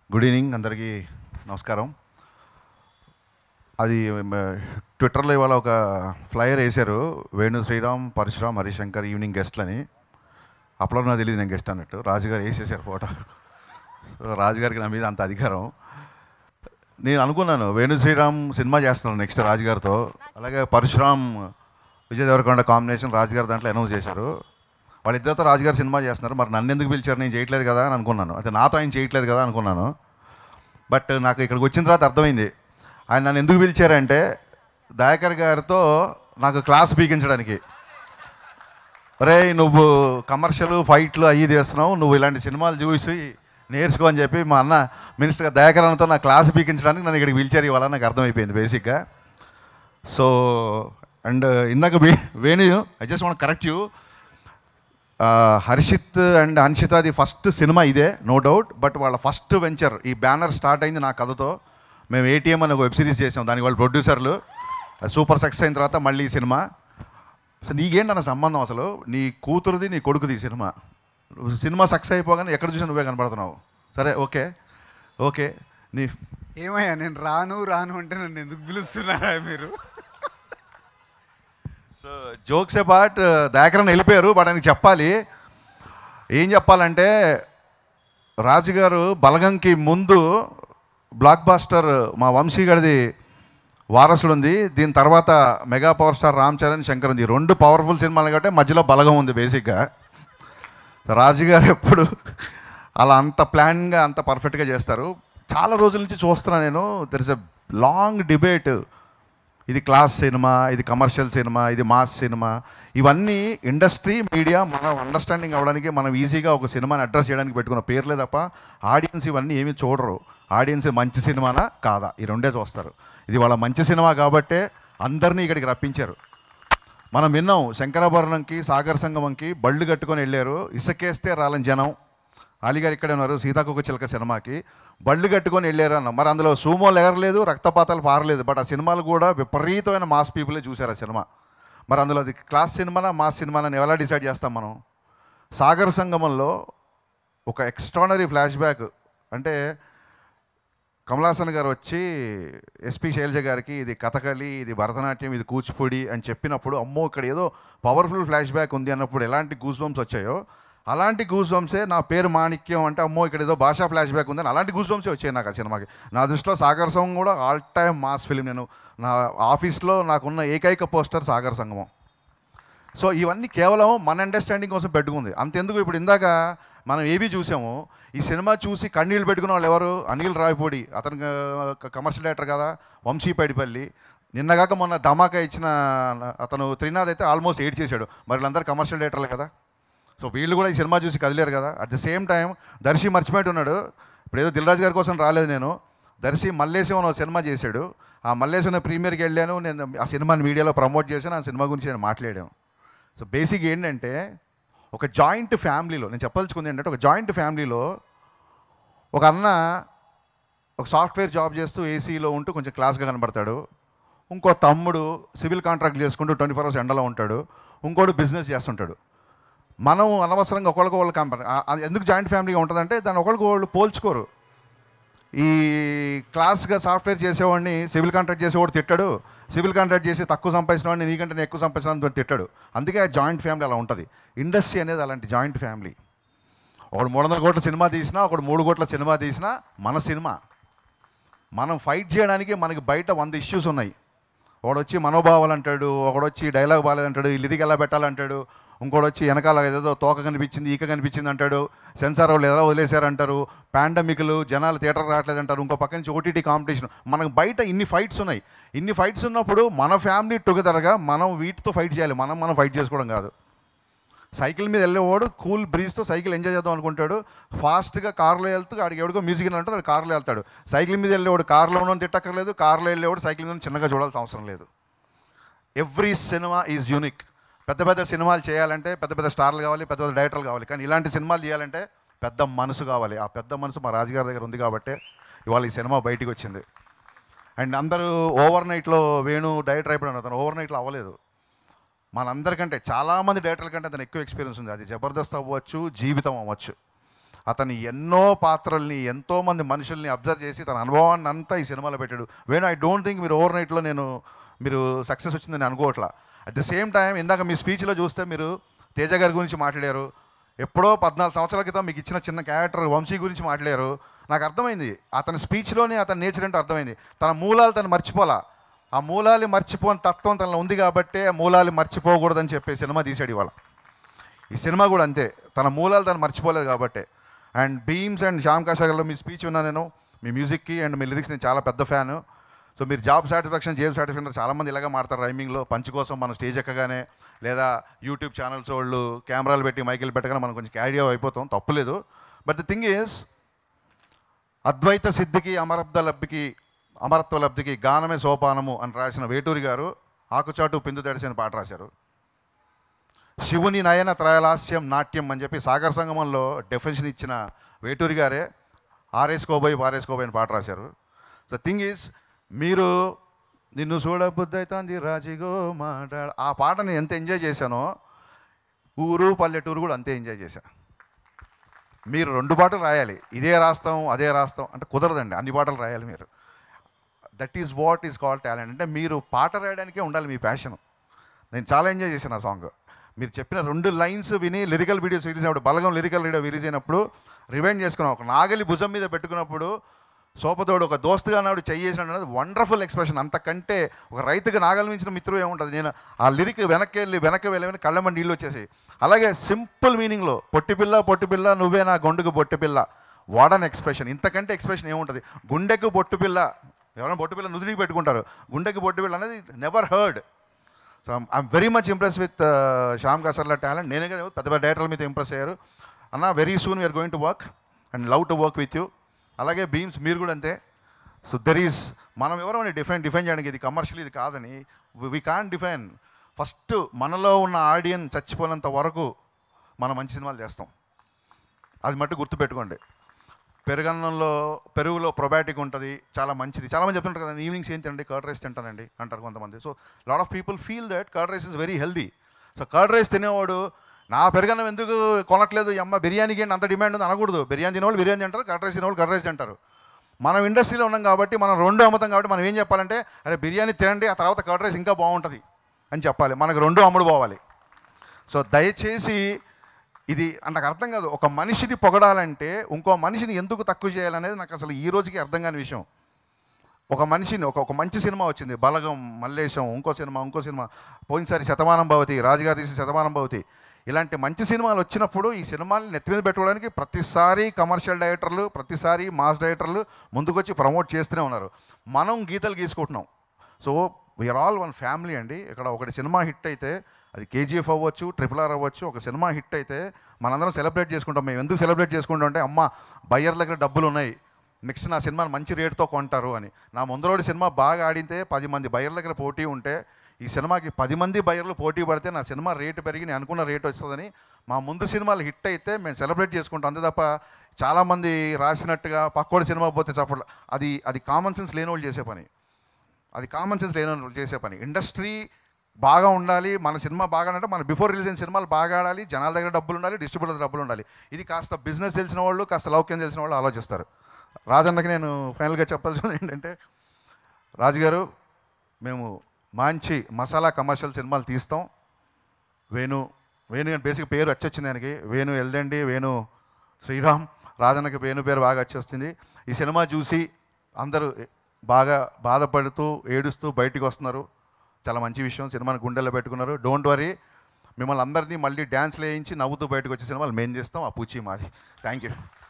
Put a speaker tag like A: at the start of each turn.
A: good evening అందరికీ నమస్కారం అది మ- ట్విట్టర్లో ఇవాళ ఒక ఫ్లయర్ వేశారు వేణు శ్రీరామ్ పరశురామ్ హరిశంకర్ ఈవినింగ్ గెస్ట్లని అప్పుడు నాకు తెలియదు నేను గెస్ట్ అన్నట్టు రాజుగారు వేసేసారు ఫోటో సో రాజుగారికి నా మీద అంత అధికారం నేను అనుకున్నాను వేణు శ్రీరామ్ సినిమా చేస్తున్నాను నెక్స్ట్ రాజుగారితో అలాగే పరశురామ్ విజయ్ దేవరకొండ కాంబినేషన్ రాజుగారి దాంట్లో అనౌన్స్ చేశారు వాళ్ళిద్దరితో రాజుగారు సినిమా చేస్తున్నారు మరి నన్ను ఎందుకు పిలిచారు నేను చేయట్లేదు కదా అని అనుకున్నాను అంటే నాతో ఆయన చేయట్లేదు కదా అనుకున్నాను బట్ నాకు ఇక్కడికి వచ్చిన తర్వాత అర్థమైంది ఆయన నన్ను ఎందుకు పిలిచారంటే దయాకర్ గారితో నాకు క్లాస్ పీకించడానికి రే నువ్వు కమర్షియల్ ఫైట్లు అయ్యి తీస్తున్నావు నువ్వు ఇలాంటి సినిమాలు చూసి నేర్చుకో అని చెప్పి మా అన్న మినిస్టర్ దయాకర్ అన్నతో నా క్లాస్ పీకించడానికి నన్ను ఇక్కడికి పిలిచారు ఇవాళ నాకు అర్థమైపోయింది బేసిక్గా సో అండ్ ఇందాక వే Venu I just want correct you Harshith and అన్షితాది ఫస్ట్ సినిమా ఇదే నో డౌట్ బట్ వాళ్ళ ఫస్ట్ వెంచర్ ఈ బ్యానర్ స్టార్ట్ అయింది నా కథతో మేము ఏటీఎం అని ఒక వెబ్ సిరీస్ చేసాం దానికి వాళ్ళు ప్రొడ్యూసర్లు సూపర్ సక్సెస్ అయిన తర్వాత మళ్ళీ ఈ సినిమా అసలు నీకేంటన్న సంబంధం అసలు నీ కూతురుది నీ కొడుకుది ఈ సినిమా నువ్వు సినిమా సక్సెస్ అయిపోగానే ఎక్కడ చూసి నువ్వే కనపడుతున్నావు సరే ఓకే ఓకే నీ
B: ఏమయ్యా నేను రాను రాను అంటే నన్ను ఎందుకు పిలుస్తున్నారా మీరు
A: సో జోక్స్ పార్ట్ దాకరని వెళ్ళిపోయారు బట్ ఆయనకి చెప్పాలి ఏం చెప్పాలంటే రాజుగారు బలగంకి ముందు బ్లాక్ బాస్టర్ మా వంశీ గడిది వారసుడు ఉంది దీని తర్వాత mega power star Ram Charan Shankar ఉంది ఈ రెండు పవర్ఫుల్ సినిమాలు కాబట్టి మధ్యలో బలగం ఉంది బేసిక్గా రాజుగారు ఎప్పుడు అలా అంత ప్లాన్గా అంత పర్ఫెక్ట్గా చేస్తారు చాలా రోజుల నుంచి చూస్తున్నా నేను there is a long debate ఇది క్లాస్ సినిమా ఇది కమర్షియల్ సినిమా ఇది మాస్ సినిమా ఇవన్నీ ఇండస్ట్రీ మీడియా మనం అండర్స్టాండింగ్ అవ్వడానికి మనం ఈజీగా ఒక సినిమాని అడ్రస్ చేయడానికి పెట్టుకున్న పేర్లే తప్ప ఆడియన్స్ ఇవన్నీ ఏమీ చూడరు ఆడియన్స్ మంచి సినిమానా కాదా ఈ రెండే చూస్తారు ఇది వాళ్ళ మంచి సినిమా కాబట్టే అందరినీ ఇక్కడికి రప్పించారు మనం విన్నాం శంకరాభరణంకి సాగర్ సంగమంకి బళ్ళు కట్టుకొని వెళ్ళారు ఇసుకేస్తే రాలని జనం అలీగారు ఇక్కడే ఉన్నారు సీతాకొక చిలక సినిమాకి బళ్ళు కట్టుకొని వెళ్ళారు అన్న మరి అందులో సూమోలు ఎగరలేదు రక్తపాతాలు పారలేదు బట్ ఆ సినిమాలు కూడా విపరీతమైన మాస్ పీపులే చూశారు ఆ సినిమా మరి అందులో అది క్లాస్ సినిమానా మాస్ సినిమానా అని ఎలా డిసైడ్ చేస్తాం మనం సాగర్ సంగమంలో ఒక ఎక్స్ట్రానరీ ఫ్లాష్ బ్యాక్ అంటే కమలాసన్ గారు వచ్చి ఎస్పి శైలజ గారికి ఇది కథకళి ఇది భరతనాట్యం ఇది కూచిపూడి అని చెప్పినప్పుడు అమ్మో ఇక్కడ ఏదో పవర్ఫుల్ ఫ్లాష్ బ్యాక్ ఉంది అన్నప్పుడు ఎలాంటి గూస్ బంప్స్ వచ్చాయో అలాంటి గూస్ బంప్సే నా పేరు మాణిక్యం అంటే అమ్మో ఇక్కడ ఏదో భాషా ఫ్లాష్ బ్యాక్ ఉంది అని అలాంటి గూస్ బంప్సే వచ్చాయి నాకు ఆ సినిమాకి నా దృష్టిలో సాగర్ సంగం కూడా ఆల్ టైమ్ మాస్ ఫిలిం నేను నా ఆఫీస్లో నాకున్న ఏకైక పోస్టర్ సాగర్ సంగమం సో ఇవన్నీ కేవలం మన అండర్స్టాండింగ్ కోసం పెట్టుకుంది అంతెందుకు ఇప్పుడు ఇందాక మనం ఏవి చూసాము ఈ సినిమా చూసి కన్నీళ్ళు పెట్టుకున్న వాళ్ళు ఎవరు అనిల్ రాయపూడి అతను క- కమర్షియల్ డైరెక్టర్ కదా వంశీ పైడిపల్లి నిన్నగాక మొన్న ధమాకా ఇచ్చిన అతను త్రినాథ్ అయితే ఆల్మోస్ట్ ఎయిట్ చేశాడు మరి వీళ్ళందరూ కమర్షియల్ డైరెక్టర్లే కదా సో వీళ్ళు కూడా ఈ సినిమా చూసి కదిలేరు కదా at the same time Darshi మర్చిపోయి ఉన్నాడు ఇప్పుడు ఏదో దిల్రాజు గారి కోసం రాలేదు నేను దర్శి మల్లేశం అని ఒక సినిమా చేశాడు ఆ మల్లేశం ప్రీమియర్కి వెళ్ళాను నేను ఆ సినిమాని మీడియాలో ప్రమోట్ చేశాను ఆ సినిమా గురించి నేను మాట్లాడాను సో బేసిక్ ఏంటంటే ఒక జాయింట్ ఫ్యామిలీలో నేను చెప్పదలుచుకుంది ఏంటంటే ఒక జాయింట్ ఫ్యామిలీలో ఒక అన్న ఒక సాఫ్ట్వేర్ జాబ్ చేస్తూ ఏసీలో ఉంటూ కొంచెం క్లాస్గా కనబడతాడు ఇంకో తమ్ముడు సివిల్ కాంట్రాక్ట్ చేసుకుంటూ ట్వంటీ ఫోర్ అవర్స్ ఎండలో ఉంటాడు ఇంకోడు బిజినెస్ చేస్తుంటాడు మనం అనవసరంగా ఒకళ్ళకి వాళ్ళు కంపేర్ ఎందుకు జాయింట్ ఫ్యామిలీగా ఉంటుందంటే దాన్ని ఒకళ్ళకి వాళ్ళు పోల్చుకోరు ఈ క్లాస్గా సాఫ్ట్వేర్ చేసేవాడిని సివిల్ కాంట్రాక్ట్ చేసేవాడు తిట్టాడు సివిల్ కాంట్రాక్ట్ చేసి తక్కువ సంపాదించిన వాడిని నీకంటే నేను ఎక్కువ సంపాదించిన తిట్టాడు అందుకే ఆ జాయింట్ ఫ్యామిలీ అలా ఉంటుంది ఇండస్ట్రీ అనేది అలాంటి జాయింట్ ఫ్యామిలీ ఒకడు మూడు వందల కోట్ల సినిమా తీసినా ఒకడు మూడు కోట్ల సినిమా తీసినా మన సినిమా మనం ఫైట్ చేయడానికి మనకి బయట వంద ఇష్యూస్ ఉన్నాయి ఒకడు వచ్చి మనోభావాలు అంటాడు ఒకడు వచ్చి డైలాగ్ బాగాలేదంటాడు ఈ లిరిక్ ఎలా పెట్టాలంటాడు ఇంకోటి వచ్చి వెనకాల ఏదో తోక కనిపించింది ఈక కనిపించింది అంటాడు సెన్సార్ వాళ్ళు ఎలా వదిలేశారంటారు పాండమిక్లు జనాలు థియేటర్ రావట్లేదు అంటారు ఇంకో పక్క నుంచి ఓటీటీ కాంపిటీషన్ మనకు బయట ఇన్ని ఫైట్స్ ఉన్నాయి ఇన్ని ఫైట్స్ ఉన్నప్పుడు మన ఫ్యామిలీ టుగెదర్గా మనం వీటితో ఫైట్ చేయాలి మనం మనం ఫైట్ చేసుకోవడం కాదు సైకిల్ మీద వెళ్ళేవాడు కూల్ బ్రీజ్తో సైకిల్ ఎంజాయ్ చేద్దాం అనుకుంటాడు ఫాస్ట్గా కార్లో వెళ్తూ ఆడికి ఎవడికో మ్యూజిక్ అంటే వాడు కార్లో వెళ్తాడు సైకిల్ మీద వెళ్ళేవాడు కార్లో ఉన్న తిట్టక్కర్లేదు కార్లో వెళ్ళేవాడు సైకిల్ మీద చిన్నగా చూడాల్సిన అవసరం లేదు ఎవ్రీ సినిమా ఈజ్ యూనిక్ పెద్ద పెద్ద సినిమాలు చేయాలంటే పెద్ద పెద్ద స్టార్లు కావాలి పెద్ద పెద్ద డైరెక్టర్లు కావాలి కానీ ఇలాంటి సినిమాలు చేయాలంటే పెద్ద మనసు కావాలి ఆ పెద్ద మనసు మా రాజుగారి దగ్గర ఉంది కాబట్టి ఇవాళ ఈ సినిమా బయటికి వచ్చింది అండ్ అందరూ ఓవర్ నైట్లో వేణు డైరెక్టర్ అయిపోయాడు అతను ఓవర్ నైట్లో అవ్వలేదు మనందరికంటే చాలామంది డైరెక్టర్ల కంటే అతను ఎక్కువ ఎక్స్పీరియన్స్ ఉంది అది జబర్దస్త్ అవ్వచ్చు జీవితం అవ్వచ్చు అతను ఎన్నో పాత్రల్ని ఎంతోమంది మనుషుల్ని అబ్జర్వ్ చేసి తన అనుభవాన్ని అంతా ఈ సినిమాలో పెట్టాడు వేణు ఐ డోంట్ థింక్ మీరు ఓవర్ నైట్లో నేను మీరు సక్సెస్ వచ్చిందని అనుకోవట్లా అట్ ద సేమ్ టైం ఇందాక మీ స్పీచ్లో చూస్తే మీరు తేజ గారి గురించి మాట్లాడారు ఎప్పుడో పద్నాలుగు సంవత్సరాల క్రితం మీకు ఇచ్చిన చిన్న క్యారెక్టర్ వంశీ గురించి మాట్లాడారు నాకు అర్థమైంది అతని స్పీచ్లోనే అతని నేచర్ ఏంటో అర్థమైంది తన మూలాలు తను మర్చిపోలా ఆ మూలాలు మర్చిపోని తత్వం తనలో ఉంది కాబట్టే ఆ మూలాలు మర్చిపోకూడదని చెప్పే సినిమా తీశాడు ఇవాళ ఈ సినిమా కూడా అంతే తన మూలాలు తను మర్చిపోలేదు కాబట్టే అండ్ బీమ్స్ అండ్ శ్యామ్ కాషాగర్లో మీ స్పీచ్ విన్నా నేను మీ మ్యూజిక్కి అండ్ మీ లిరిక్స్ నేను చాలా పెద్ద ఫ్యాను సో మీరు జాబ్ సాటిస్ఫాక్షన్ జేబ్ సాటిస్ఫాక్షన్ చాలామంది ఇలాగే మాడతారు రైమింగ్లో పంచ్ కోసం మనం స్టేజ్ ఎక్కగానే లేదా యూట్యూబ్ ఛానల్స్ వాళ్ళు కెమెరాలు పెట్టి మైకిల్ పెట్టగానే మనం కొంచెం క్యారీ అయిపోతాం తప్పులేదు బట్ ద థింగ్ ఈజ్ అద్వైత సిద్ధికి అమరబ్ద లబ్ధికి అమరత్వ లబ్ధికి గానమే సోపానము అని రాసిన వేటూరి గారు ఆకుచాటు పిందు తడిసిన పాట రాశారు శివుని నయన త్రయలాస్యం నాట్యం అని చెప్పి సాగర్ సంగమంలో డెఫినేషన్ ఇచ్చిన వేటూరి గారే ఆరేసుకోబోయి పారేసుకోబోయి అని పాట రాశారు ద థింగ్ ఈజ్ మీరు నిన్ను చూడబుద్ధి అవుతుంది రాజీగో మాట్లాడ ఆ పాటని ఎంత ఎంజాయ్ చేశానో ఊరు పల్లెటూరు కూడా అంతే ఎంజాయ్ చేశాను మీరు రెండు పాటలు రాయాలి ఇదే రాస్తాం అదే రాస్తాం అంటే కుదరదండి అన్ని పాటలు రాయాలి మీరు that is what is call talent అంటే మీరు పాట రాయడానికే ఉండాలి మీ ప్యాషన్ నేను చాలా ఎంజాయ్ చేశాను ఆ సాంగ్ మీరు చెప్పిన రెండు లైన్స్ విని లిరికల్ వీడియోస్ రిలీజ్ అయినప్పుడు బలగం లిరికల్ వీడియో రిలీజ్ అయినప్పుడు రివైండ్ చేసుకున్నాం ఒక నాగలి భుజం మీద పెట్టుకున్నప్పుడు సోపతోడు ఒక దోస్తుగా నాడు చేసిన వండర్ఫుల్ ఎక్స్ప్రెషన్ అంతకంటే ఒక రైతుగా నాగలి మించిన మిత్రుడు ఏముంటుంది నేను ఆ లిరిక్ వెనక్కి వెళ్ళి వెనక్కి వెళ్ళి కళ్ళమ్మ నీళ్ళు వచ్చేసి అలాగే సింపుల్ మీనింగ్లో పొట్టిపిల్ల పొట్టిపిల్ల నువ్వే నా గొండుకు పొట్టిపిల్ల వాడన్ ఎక్స్ప్రెషన్ ఇంతకంటే ఎక్స్ప్రెషన్ ఏముంటుంది గుండెకు బొట్టుపిల్ల ఎవరైనా బొట్టుపిల్ల నుదిరికి పెట్టుకుంటారు గుండెకి బొట్టుపిల్ల అనేది never heard so I'm very much impress with Shyam Kasarla talent నేనే కదా పెద్ద పెద్ద డైరెక్టర్ల మీద ఇంప్రెస్ అయ్యారు అన్న very soon we're going to work and love to work with you అలాగే బీమ్స్ మీరు కూడా అంతే సో దెర్ ఈస్ మనం ఎవరైనా డిఫైన్ డిఫైన్ చేయడానికి ఇది కమర్షియల్ ఇది కాదని వీ కాన్ డిఫైన్ ఫస్ట్ మనలో ఉన్న ఆడియన్స్ చచ్చిపోయినంత వరకు మనం మంచి సినిమాలు చేస్తాం అది మట్టు గుర్తుపెట్టుకోండి పెరుగన్నంలో పెరుగులో ప్రొబయాటిక్ ఉంటుంది చాలా మంచిది చాలా మంది చెప్తుంటారు కదా ఈవినింగ్స్ ఏం తినండి కర్డ్ రైస్ తింటానండి అంటారు కొంతమంది so lot of people feel that curd rice is very healthy so curd rice తినేవాడు నా పెరుగన్నం ఎందుకు కొనట్లేదు ఈ అమ్మ బిర్యానీకి ఏంటి అంత డిమాండ్ ఉంది అనకూడదు బిర్యానీ తినేవాళ్ళు బిర్యానీ తింటారు కర్డ్ రైస్ తినేవాళ్ళు కర్డ్ రైస్ తింటారు మనం ఇండస్ట్రీలో ఉన్నాం కాబట్టి మనం రెండు అమ్ముతాం కాబట్టి మనం ఏం చెప్పాలంటే అరే బిర్యానీ తినండి ఆ తర్వాత కర్డ్ రైస్ ఇంకా బాగుంటుంది అని చెప్పాలి మనకు రెండు అమ్ముడు పోవాలి సో దయచేసి ఇది నాకు అర్థం కాదు ఒక మనిషిని పొగడాలంటే ఇంకో మనిషిని ఎందుకు తక్కువ చేయాలనేది నాకు అసలు ఈ రోజుకి అర్థం కాని విషయం ఒక మనిషిని ఒక ఒక మంచి సినిమా వచ్చింది బలగం మల్లేశం ఇంకో సినిమా ఇంకో సినిమా పోయినసారి శతమానం భవతి రాజుగారి తీసిన శతమానం భవతి ఇలాంటి మంచి సినిమాలు వచ్చినప్పుడు ఈ సినిమాలు నెత్తి మీద పెట్టుకోవడానికి ప్రతిసారి కమర్షియల్ డైరెక్టర్లు ప్రతిసారి మాస్ డైరెక్టర్లు ముందుకొచ్చి ప్రమోట్ చేస్తూనే ఉన్నారు మనం గీతలు గీసుకుంటున్నాం so we're all one family అండి ఇక్కడ ఒకటి సినిమా హిట్ అయితే అది కేజీఎఫ్ అవ్వచ్చు ట్రిపుల్ ఆర్ అవ్వచ్చు ఒక సినిమా హిట్ అయితే మనందరం సెలబ్రేట్ చేసుకుంటాం మేము ఎందుకు సెలబ్రేట్ చేసుకుంటాం అంటే అమ్మ బయ్యర్ దగ్గర డబ్బులు ఉన్నాయి నెక్స్ట్ నా సినిమాని మంచి రేటుతో కొంటారు అని నా ముందరోడి సినిమా బాగా ఆడితే పది మంది బయ్యర్ల దగ్గర పోటీ ఉంటే ఈ సినిమాకి పది మంది బయ్యర్లు పోటీ పడితే నా సినిమా రేటు పెరిగి నేను అనుకున్న రేటు వస్తుందని మా ముందు సినిమాలు హిట్ అయితే మేము సెలబ్రేట్ చేసుకుంటాం అంతే తప్ప చాలామంది రాసినట్టుగా పక్కోడి సినిమా పోతే చప్పట్లు అది అది కామన్ సెన్స్ లేని వాళ్ళు చేసే పని అది కామన్ సెన్స్ లేని వాళ్ళు చేసే పని ఇండస్ట్రీ బాగా ఉండాలి మన సినిమా బాగా అంటే మన బిఫోర్ రిలీజ్ అయిన సినిమాలు బాగా ఆడాలి జనాల దగ్గర డబ్బులు ఉండాలి డిస్ట్రిబ్యూటర్ డబ్బులు ఉండాలి ఇది కాస్త బిజినెస్ తెలిసిన వాళ్ళు కాస్త లౌక్యం తెలిసిన వాళ్ళు ఆలోచిస్తారు రాజన్నకి నేను ఫైనల్గా చెప్పాల్సింది ఏంటంటే రాజుగారు మేము మంచి మసాలా కమర్షియల్ సినిమాలు తీస్తాం వేణు వేణు అని బేసిక్ పేరు వచ్చొచ్చింది ఆయనకి వేణు ఎల్దండి వేణు శ్రీరామ్ రాజన్నకి వేణు పేరు బాగా వచ్చేస్తుంది ఈ సినిమా చూసి అందరూ బాగా బాధపడుతూ ఏడుస్తూ బయటికి వస్తున్నారు చాలా మంచి విషయం సినిమాని గుండెల్లో పెట్టుకున్నారు డోంట్ వరీ మిమ్మల్ని అందరినీ మళ్ళీ డ్యాన్స్ వేయించి నవ్వుతూ బయటకు వచ్చే సినిమాలు మేము చేస్తాం ఆ పూచి మాది థ్యాంక్ యూ